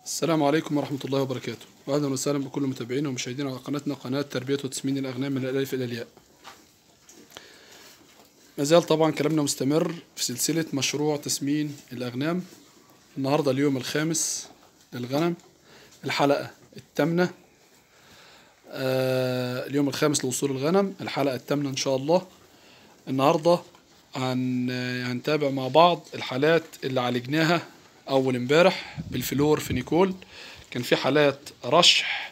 السلام عليكم ورحمة الله وبركاته وأهلا وسهلا بكل متابعينا ومشاهدينا على قناتنا قناة تربية وتسمين الأغنام من الألف إلى الياء ما زال طبعا كلامنا مستمر في سلسلة مشروع تسمين الأغنام النهاردة اليوم الخامس للغنم الحلقة الثامنة آه اليوم الخامس لوصول الغنم الحلقة الثامنة إن شاء الله النهاردة هن هنتابع مع بعض الحالات اللي عالجناها أول امبارح بالفلور فينيكول كان في حالات رشح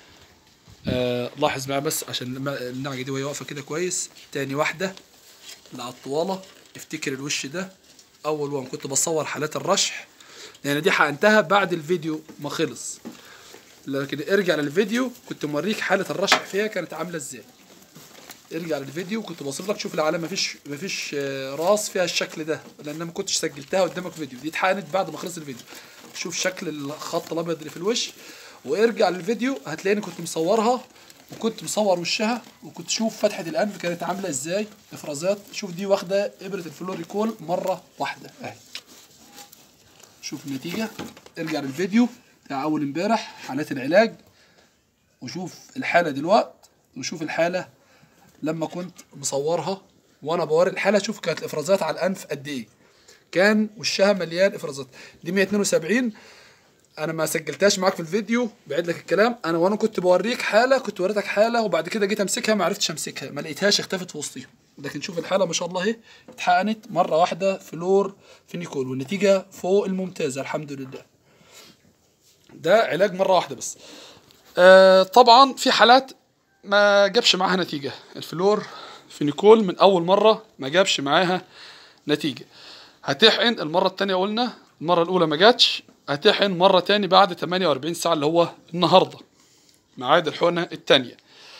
آه لاحظ معايا بس عشان لما النعجة دي وهي واقفة كده كويس تاني واحدة اللي على الطوالة افتكر الوش ده أول وان كنت بصور حالات الرشح لأن دي حقنتها بعد الفيديو ما خلص لكن ارجع للفيديو كنت موريك حالة الرشح فيها كانت عاملة ازاي ارجع للفيديو كنت بوصف لك شوف العلامه مفيش مفيش آه، راس فيها الشكل ده لان أنا ما كنتش سجلتها قدامك فيديو دي اتحقنت بعد ما خلص الفيديو شوف شكل الخط الابيض اللي في الوش وارجع للفيديو هتلاقيني كنت مصورها وكنت مصور وشها وكنت شوف فتحه الانف كانت عامله ازاي افرازات شوف دي واخده ابره الفلوريكول مره واحده اهي شوف النتيجه ارجع للفيديو بتاع اول امبارح حالات العلاج وشوف الحاله دلوقت وشوف الحاله لما كنت مصورها وانا بوري الحاله شوف كانت الافرازات على الانف قد ايه كان وشها مليان افرازات دي 172 انا ما سجلتهاش معاك في الفيديو بعيد لك الكلام انا وانا كنت بوريك حاله كنت وريتك حاله وبعد كده جيت امسكها ما عرفتش امسكها ما لقيتهاش اختفت في وسطيهم لكن شوف الحاله ما شاء الله اهي اتحقنت مره واحده فلور فينيكول والنتيجه فوق الممتازه الحمد لله ده علاج مره واحده بس آه طبعا في حالات ما جابش معاها نتيجة الفلور فينيكول من أول مرة ما جابش معاها نتيجة هتحقن المرة التانية قلنا المرة الأولى ما جاتش هتحقن مرة تاني بعد 48 ساعة اللي هو النهاردة ميعاد الحقنة التانية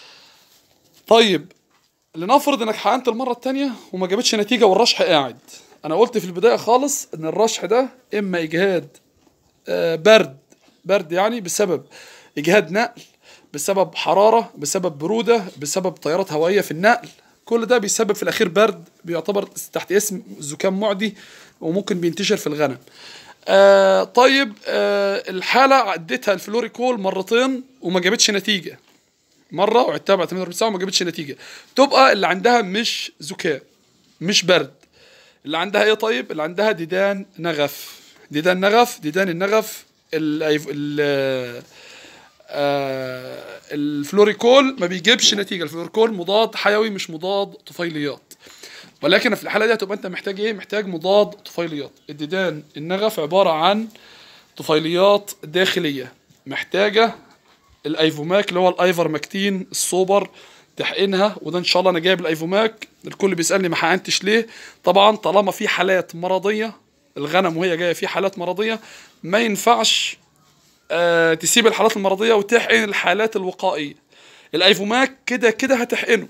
طيب لنفرض انك حقنت المرة التانية وما جابتش نتيجة والرشح قاعد انا قلت في البداية خالص ان الرشح ده اما اجهاد آه، برد برد يعني بسبب اجهاد نقل بسبب حرارة بسبب برودة بسبب تيارات هوائية في النقل كل ده بيسبب في الأخير برد بيعتبر تحت اسم زكام معدي وممكن بينتشر في الغنم آه طيب آه الحالة عديتها الفلوريكول مرتين وما جابتش نتيجة مرة وعدتها بعد 48 ساعة وما جابتش نتيجة تبقى اللي عندها مش زكام مش برد اللي عندها ايه طيب اللي عندها ديدان نغف ديدان نغف ديدان النغف ال ال آه الفلوريكول ما بيجيبش نتيجه الفلوريكول مضاد حيوي مش مضاد طفيليات ولكن في الحاله دي هتبقى انت محتاج ايه محتاج مضاد طفيليات الديدان النغف عباره عن طفيليات داخليه محتاجه الايفوماك اللي هو الايفرمكتين السوبر تحقنها وده ان شاء الله انا جايب الايفوماك الكل بيسالني ما حقنتش ليه طبعا طالما في حالات مرضيه الغنم وهي جايه في حالات مرضيه ما ينفعش آه تسيب الحالات المرضيه وتحقن الحالات الوقائيه الايفوماك كده كده هتحقنه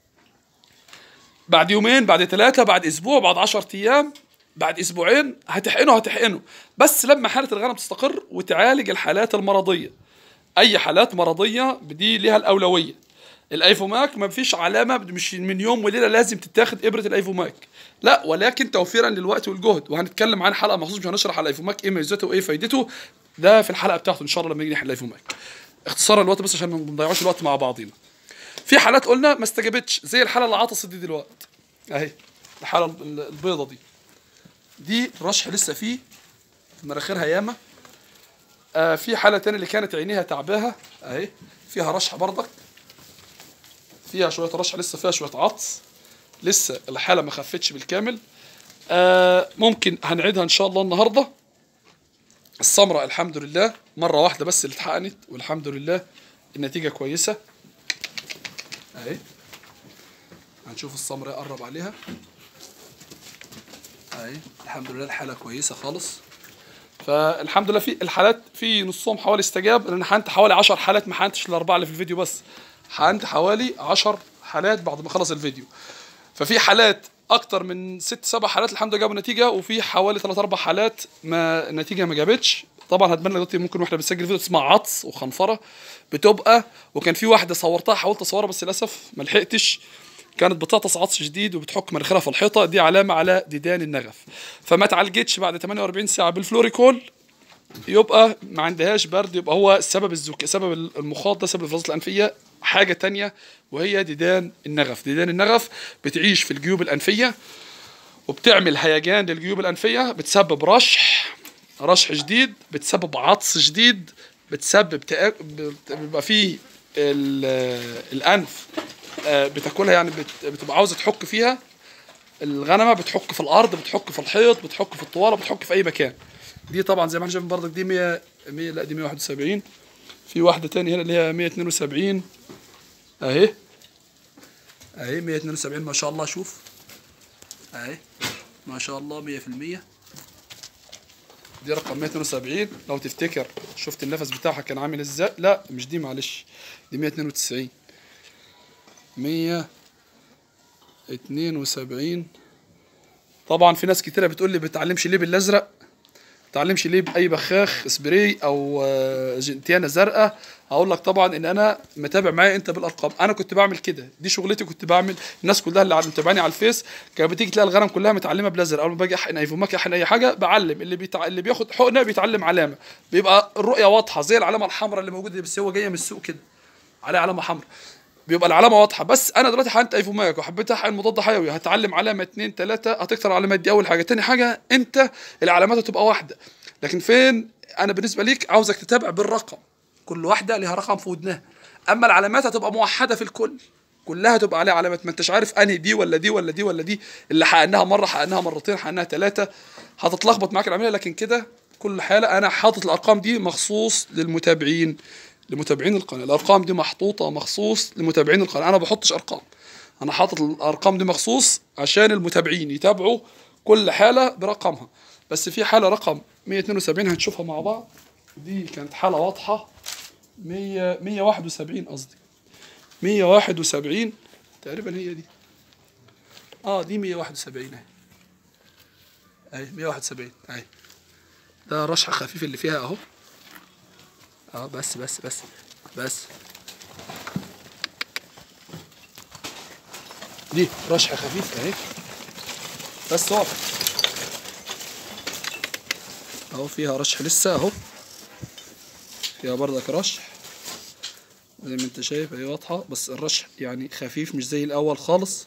بعد يومين بعد ثلاثة بعد أسبوع بعد عشر أيام بعد أسبوعين هتحقنه هتحقنه بس لما حالة الغنم تستقر وتعالج الحالات المرضية أي حالات مرضية دي ليها الأولوية الايفوماك ما فيش علامه مش من يوم وليله لازم تتاخد ابره الايفوماك لا ولكن توفيرا للوقت والجهد وهنتكلم عن حلقه مخصوص مش هنشرح على الايفوماك ايه ميزاته وايه فايدته ده في الحلقه بتاعته ان شاء الله لما نيجي نحل الايفوماك اختصارا الوقت بس عشان ما نضيعوش الوقت مع بعضينا في حالات قلنا ما استجابتش زي الحاله اللي عطست دي دلوقتي اهي الحاله ال- البيضه دي دي الرشح لسه فيه في مناخيرها ياما آه في حاله تانية اللي كانت عينيها تعباها اهي فيها رشح برضك فيها شويه رشح لسه فيها شويه عطس لسه الحاله ما خفتش بالكامل آه ممكن هنعيدها ان شاء الله النهارده السمراء الحمد لله مره واحده بس اللي اتحقنت والحمد لله النتيجه كويسه اهي هنشوف السمراء قرب عليها اهي الحمد لله الحاله كويسه خالص فالحمد لله في الحالات في نصهم حوالي استجاب لان حقنت حوالي 10 حالات ما حقنتش الاربعه اللي في الفيديو بس حقنت حوالي 10 حالات بعد ما خلص الفيديو ففي حالات اكتر من ست سبع حالات الحمد لله جابوا نتيجه وفي حوالي ثلاث اربع حالات ما نتيجه ما جابتش طبعا هتبان لك دلوقتي ممكن واحنا بنسجل فيديو تسمع عطس وخنفره بتبقى وكان في واحده صورتها حاولت اصورها بس للاسف ما لحقتش كانت بتعطس عطس شديد وبتحك مناخيرها في الحيطه دي علامه على ديدان النغف فما اتعالجتش بعد 48 ساعه بالفلوريكول يبقى ما عندهاش برد يبقى هو سبب الزك... سبب المخاط ده سبب الافرازات الانفيه حاجه تانية وهي ديدان النغف ديدان النغف بتعيش في الجيوب الانفيه وبتعمل هيجان للجيوب الانفيه بتسبب رشح رشح شديد بتسبب عطس شديد بتسبب تآ... بيبقى فيه ال- الانف آه، بتاكلها يعني بت- بتبقى عاوزه تحك فيها الغنمه بتحك في الارض بتحك في الحيط بتحك في الطواله بتحك في اي مكان دي طبعا زي ما احنا شايفين برضك دي 100 100 لا دي 171 في واحده تانية هنا اللي هي 172 اهي اهي 172 ما شاء الله شوف اهي ما شاء الله 100% دي رقم 172 لو تفتكر شفت النفس بتاعها كان عامل ازاي لا مش دي معلش دي 192 172 طبعا في ناس كتيره بتقول لي بتعلمش ليه بالازرق بتعلمش ليه باي بخاخ سبراي او آه، جنتيانه زرقاء هقول لك طبعا ان انا متابع معايا انت بالارقام انا كنت بعمل كده دي شغلتي كنت بعمل الناس كلها اللي متابعاني على الفيس كانت بتيجي تلاقي الغنم كلها متعلمه بالازرق اول ما باجي احقن ايفوماك احقن اي حاجه بعلم اللي بيتع... اللي بياخد حقنه بيتعلم علامه بيبقى الرؤيه واضحه زي العلامه الحمراء اللي موجوده دي بس هو جايه من السوق كده عليها علامه حمراء بيبقى العلامه واضحه بس انا دلوقتي حقنت ايفوماك وحبيت احقن مضاد حيوي هتعلم علامه اتنين تلاته هتكتر العلامات دي اول حاجه تاني حاجه انت العلامات هتبقى واحده لكن فين انا بالنسبه ليك عاوزك تتابع بالرقم كل واحده ليها رقم في ودنها اما العلامات هتبقى موحده في الكل كلها تبقى عليها علامات ما انتش عارف انهي دي ولا دي ولا دي ولا دي اللي حقناها مره حقناها مرتين حقناها ثلاثه هتتلخبط معاك العمليه لكن كده كل حاله انا حاطط الارقام دي مخصوص للمتابعين لمتابعين القناه الارقام دي محطوطه مخصوص لمتابعين القناه انا ما بحطش ارقام انا حاطط الارقام دي مخصوص عشان المتابعين يتابعوا كل حاله برقمها بس في حاله رقم 172 هنشوفها مع بعض دي كانت حاله واضحه 100 171 قصدي 171 تقريبا هي دي اه دي 171 اهي اهي 171 اهي ده رشح خفيف اللي فيها اهو اه بس بس بس بس دي رشح خفيف اهي بس واضح اهو فيها رشح لسه اهو فيها برضك رشح زي ما انت شايف اهي واضحة بس الرشح يعني خفيف مش زي الاول خالص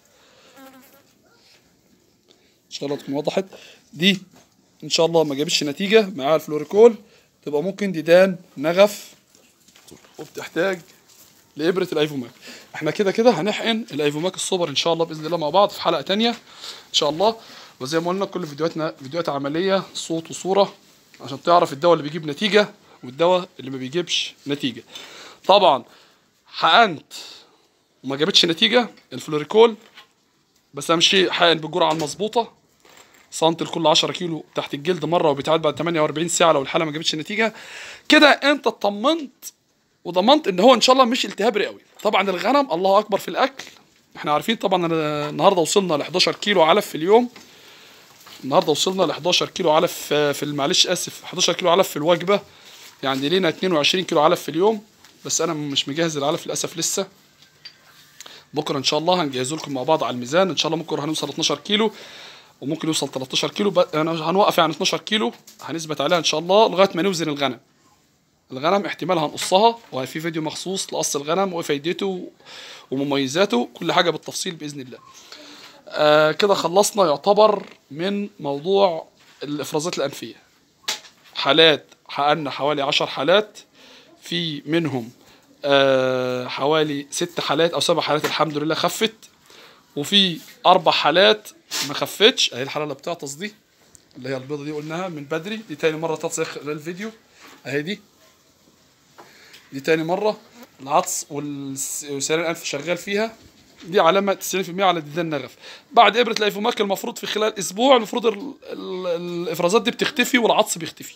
ان شاء الله تكون وضحت دي ان شاء الله ما جابتش نتيجة مع الفلوريكول تبقى ممكن ديدان نغف وبتحتاج لإبرة الايفوماك احنا كده كده هنحقن الايفوماك السوبر ان شاء الله باذن الله مع بعض في حلقة تانية ان شاء الله وزي ما قلنا كل فيديوهاتنا فيديوهات عملية صوت وصورة عشان تعرف الدواء اللي بيجيب نتيجة والدواء اللي ما بيجيبش نتيجة طبعا حقنت وما جابتش نتيجة الفلوريكول بس امشي حقن بالجرعة المظبوطة سنتي لكل 10 كيلو تحت الجلد مرة وبيتعاد بعد 48 ساعة لو الحالة ما جابتش نتيجة كده انت اطمنت وضمنت ان هو ان شاء الله مش التهاب رئوي طبعا الغنم الله اكبر في الاكل احنا عارفين طبعا أنا النهارده وصلنا ل 11 كيلو علف في اليوم النهارده وصلنا ل 11 كيلو علف في معلش اسف 11 كيلو علف في الوجبه يعني لينا 22 كيلو علف في اليوم بس انا مش مجهز العلف للاسف لسه بكره ان شاء الله هنجهزه لكم مع بعض على الميزان ان شاء الله بكره هنوصل 12 كيلو وممكن يوصل 13 كيلو ب... يعني هنوقف يعني 12 كيلو هنثبت عليها ان شاء الله لغايه ما نوزن الغنم الغنم احتمال هنقصها وفي فيديو مخصوص لقص الغنم وفايدته ومميزاته كل حاجه بالتفصيل باذن الله آه كده خلصنا يعتبر من موضوع الافرازات الانفيه حالات حققنا حوالي عشر حالات في منهم آه حوالي ست حالات او سبع حالات الحمد لله خفت وفي اربع حالات ما خفتش اهي الحاله اللي بتعطس دي اللي هي البيضه دي قلناها من بدري دي تاني مره تطسخ الفيديو اهي دي دي تاني مره العطس والس- وسيلان الانف شغال فيها دي علامة 90% على ديدان نغف بعد إبرة الأيفوماك المفروض في خلال أسبوع المفروض ال- ال- الإفرازات دي بتختفي والعطس بيختفي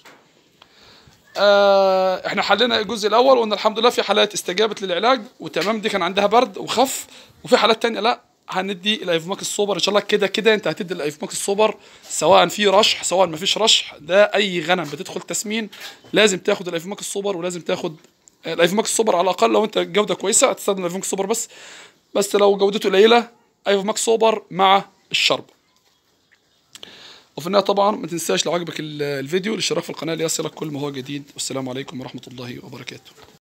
آه احنا حلينا الجزء الاول وان الحمد لله في حالات استجابت للعلاج وتمام دي كان عندها برد وخف وفي حالات تانية لا هندي الايفوماك السوبر ان شاء الله كده كده انت هتدي الايفوماك السوبر سواء في رشح سواء ما فيش رشح ده اي غنم بتدخل تسمين لازم تاخد الايفوماك السوبر ولازم تاخد الايفوماك السوبر على الاقل لو انت جوده كويسه هتستخدم الايفوماك السوبر بس بس لو جودته قليله ايفوماك سوبر مع الشرب وفي النهايه طبعا ما تنساش لو عجبك ال- الفيديو الاشتراك في القناه ليصلك كل ما هو جديد والسلام عليكم ورحمه الله وبركاته